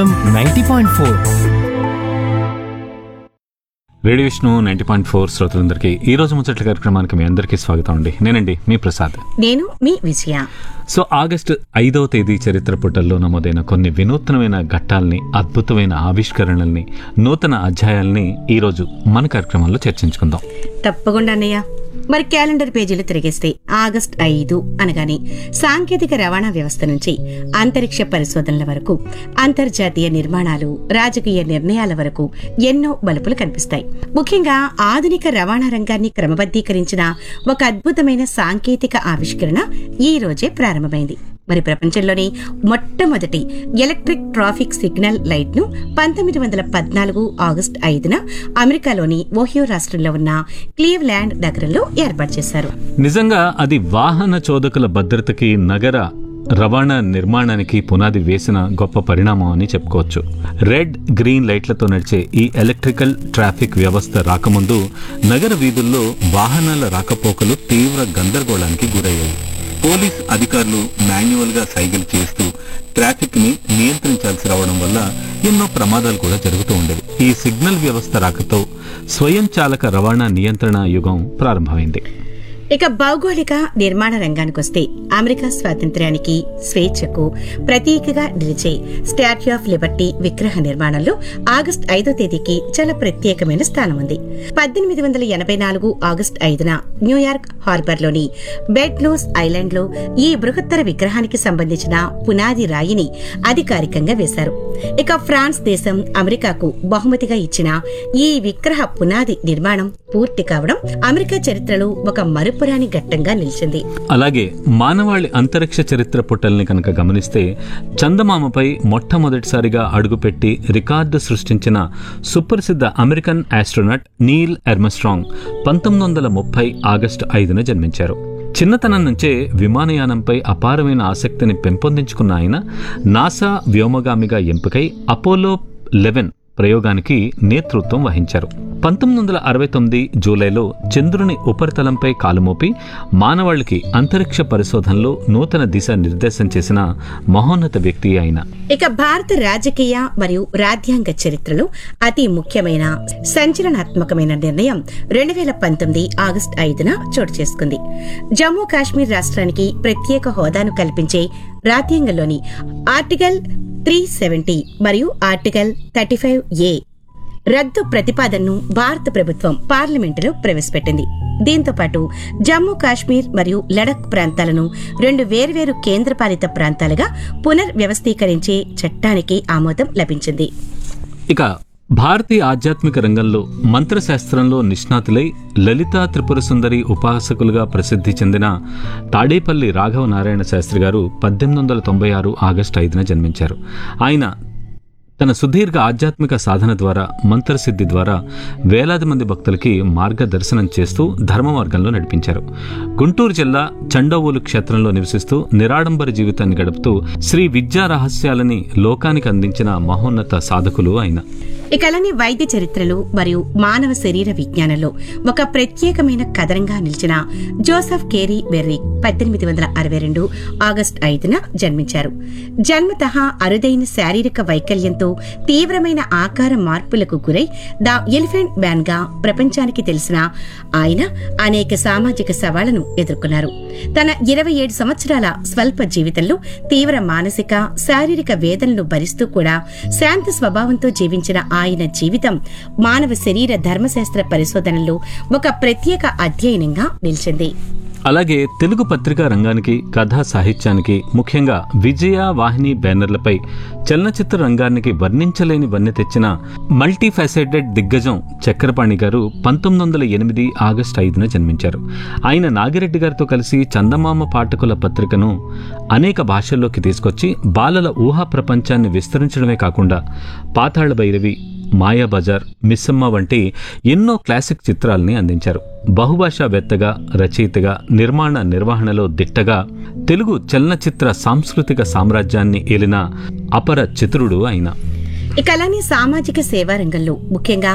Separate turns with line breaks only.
ninety point four
radio Vishnu ninety point four శ్రోతలందరికీ ఈ రోజు ముచ్చట్ల కార్యక్రమానికి మీ అందరికీ స్వాగతం అండి నేనండి మీ ప్రసాద్
నేను మీ విజయ
సో ఆగస్టు ఐదవ తేదీ చరిత్ర పుటల్లో నమోదైన కొన్ని వినూత్నమైన ఘట్టాల్ని అద్భుతమైన ఆవిష్కరణల్ని నూతన అధ్యాయాల్ని ఈ రోజు మన కార్యక్రమంలో చర్చించుకుందాం
తప్పకుండా అన్నయ్య మరి క్యాలెండర్ పేజీలు తిరిగేస్తే ఆగస్ట్ ఐదు అనగానే సాంకేతిక రవాణా వ్యవస్థ నుంచి అంతరిక్ష పరిశోధనల వరకు అంతర్జాతీయ నిర్మాణాలు రాజకీయ నిర్ణయాల వరకు ఎన్నో బలుపులు కనిపిస్తాయి ముఖ్యంగా ఆధునిక రవాణా రంగాన్ని క్రమబద్ధీకరించిన ఒక అద్భుతమైన సాంకేతిక ఆవిష్కరణ ఈ రోజే ప్రారంభమైంది మరి ప్రపంచంలోని మొట్టమొదటి ఎలక్ట్రిక్ ట్రాఫిక్ సిగ్నల్ లైట్ ను పంతొమ్మిది వందల పద్నాలుగు ఆగస్టు ఐదున అమెరికాలోని ఓహియో రాష్ట్రంలో ఉన్న క్లీవ్లాండ్ నగరంలో ఏర్పాటు చేశారు
నిజంగా అది వాహన చోదకుల భద్రతకి నగర రవాణా నిర్మాణానికి పునాది వేసిన గొప్ప పరిణామం అని చెప్పుకోవచ్చు రెడ్ గ్రీన్ లైట్లతో నడిచే ఈ ఎలక్ట్రికల్ ట్రాఫిక్ వ్యవస్థ రాకముందు నగర వీధుల్లో వాహనాల రాకపోకలు తీవ్ర గందరగోళానికి గురయ్యాయి పోలీస్ అధికారులు మాన్యువల్ గా సైకిల్ చేస్తూ ట్రాఫిక్ ని నియంత్రించాల్సి రావడం వల్ల ఎన్నో ప్రమాదాలు కూడా జరుగుతూ ఉండేవి ఈ సిగ్నల్ వ్యవస్థ రాకతో స్వయం చాలక రవాణా నియంత్రణ యుగం ప్రారంభమైంది
ఇక భౌగోళిక నిర్మాణ రంగానికొస్తే అమెరికా స్వాతంత్ర్యానికి స్వేచ్ఛకు ప్రతీకగా నిలిచే స్టాచ్యూ ఆఫ్ లిబర్టీ విగ్రహ నిర్మాణంలో ఆగస్టు ఐదో తేదీకి చాలా ప్రత్యేకమైన స్థానం ఉంది పద్దెనిమిది వందల ఎనభై నాలుగు ఆగస్టు ఐదున న్యూయార్క్ హార్బర్లోని బెడ్ లూస్ ఐలాండ్ లో ఈ బృహత్తర విగ్రహానికి సంబంధించిన పునాది రాయిని అధికారికంగా వేశారు ఇక ఫ్రాన్స్ దేశం అమెరికాకు బహుమతిగా ఇచ్చిన ఈ విగ్రహ పునాది నిర్మాణం పూర్తి కావడం అమెరికా చరిత్రలో ఒక మరుపురాని ఘట్టంగా నిలిచింది
అలాగే మానవాళి అంతరిక్ష చరిత్ర పుటల్ని కనుక గమనిస్తే చందమామపై మొట్టమొదటిసారిగా అడుగుపెట్టి రికార్డు సృష్టించిన సుప్రసిద్ధ అమెరికన్ ఆస్ట్రోనట్ నీల్ ఎర్మస్ట్రాంగ్ పంతొమ్మిది వందల ముప్పై ఆగస్టు ఐదున జన్మించారు చిన్నతనం నుంచే విమానయానంపై అపారమైన ఆసక్తిని పెంపొందించుకున్న ఆయన నాసా వ్యోమగామిగా ఎంపికై అపోలో లెవెన్ ప్రయోగానికి నేతృత్వం వహించారు పంతొమ్మిది వందల అరవై తొమ్మిది జూలైలో చంద్రుని ఉపరితలంపై కాలుమోపి మానవాళికి అంతరిక్ష పరిశోధనలో నూతన దిశ నిర్దేశం చేసిన మహోన్నత వ్యక్తి ఆయన
ఇక భారత రాజకీయ మరియు రాజ్యాంగ చరిత్రలో అతి ముఖ్యమైన సంచలనాత్మకమైన నిర్ణయం రెండు వేల పంతొమ్మిది ఆగస్టు ఐదున చోటు చేసుకుంది జమ్మూ కాశ్మీర్ రాష్ట్రానికి ప్రత్యేక హోదాను కల్పించే రాజ్యాంగంలోని ఆర్టికల్ త్రీ సెవెంటీ మరియు ఆర్టికల్ థర్టీ ఫైవ్ ఏ రద్దు ప్రతిపాదనను భారత ప్రభుత్వం పార్లమెంటులో ప్రవేశపెట్టింది దీంతో పాటు జమ్మూ కాశ్మీర్ మరియు లడఖ్ ప్రాంతాలను రెండు వేర్వేరు కేంద్రపాలిత ప్రాంతాలుగా పునర్వ్యవస్థీకరించే చట్టానికి ఆమోదం లభించింది
ఇక భారతీయ ఆధ్యాత్మిక రంగంలో మంత్రశాస్త్రంలో నిష్ణాతులై లలితా త్రిపుర సుందరి ఉపాసకులుగా ప్రసిద్ధి చెందిన తాడేపల్లి రాఘవ నారాయణ శాస్త్రి గారు పద్దెనిమిది వందల తొంభై ఆరు ఆగస్టు ఐదున జన్మించారు ఆయన తన సుదీర్ఘ ఆధ్యాత్మిక సాధన ద్వారా మంత్రసిద్ధి ద్వారా వేలాది మంది భక్తులకి మార్గదర్శనం చేస్తూ ధర్మ మార్గంలో నడిపించారు గుంటూరు జిల్లా చండోవోలు క్షేత్రంలో నివసిస్తూ నిరాడంబర జీవితాన్ని గడుపుతూ శ్రీ విద్యా రహస్యాలని లోకానికి అందించిన మహోన్నత సాధకులు ఆయన
ఇక అలానే వైద్య చరిత్రలో మరియు మానవ శరీర విజ్ఞానంలో ఒక ప్రత్యేకమైన కథనంగా నిలిచిన జోసెఫ్ కేరీ వెర్రీ పద్దెనిమిది వందల అరవై రెండు ఆగస్టు ఐదున జన్మించారు జన్మతః అరుదైన శారీరక వైకల్యంతో తీవ్రమైన ఆకార మార్పులకు గురై ద ఎలిఫెంట్ మ్యాన్ గా ప్రపంచానికి తెలిసిన ఆయన అనేక సామాజిక సవాళ్లను ఎదుర్కొన్నారు తన ఇరవై ఏడు సంవత్సరాల స్వల్ప జీవితంలో తీవ్ర మానసిక శారీరక వేదనలు భరిస్తూ కూడా శాంత స్వభావంతో జీవించిన ఆయన జీవితం మానవ శరీర ధర్మశాస్త్ర పరిశోధనలో ఒక ప్రత్యేక అధ్యయనంగా నిలిచింది
అలాగే తెలుగు పత్రికా రంగానికి కథా సాహిత్యానికి ముఖ్యంగా విజయ వాహిని బ్యానర్లపై చలనచిత్ర రంగానికి వర్ణించలేని వన్నె తెచ్చిన మల్టీ ఫెసెటెడ్ దిగ్గజం చక్రపాణి గారు పంతొమ్మిది వందల ఎనిమిది ఆగస్టు ఐదున జన్మించారు ఆయన నాగిరెడ్డి గారితో కలిసి చందమామ పాఠకుల పత్రికను అనేక భాషల్లోకి తీసుకొచ్చి బాలల ఊహా ప్రపంచాన్ని విస్తరించడమే కాకుండా పాతాళ భైరవి మాయాబజార్ మిస్సమ్మ వంటి ఎన్నో క్లాసిక్ చిత్రాల్ని అందించారు బహుభాషావేత్తగా రచయితగా నిర్మాణ నిర్వహణలో దిట్టగా తెలుగు చలనచిత్ర సాంస్కృతిక సామ్రాజ్యాన్ని ఏలిన అపర చతురుడు ఆయన
ఇక అలానే సామాజిక సేవా రంగంలో ముఖ్యంగా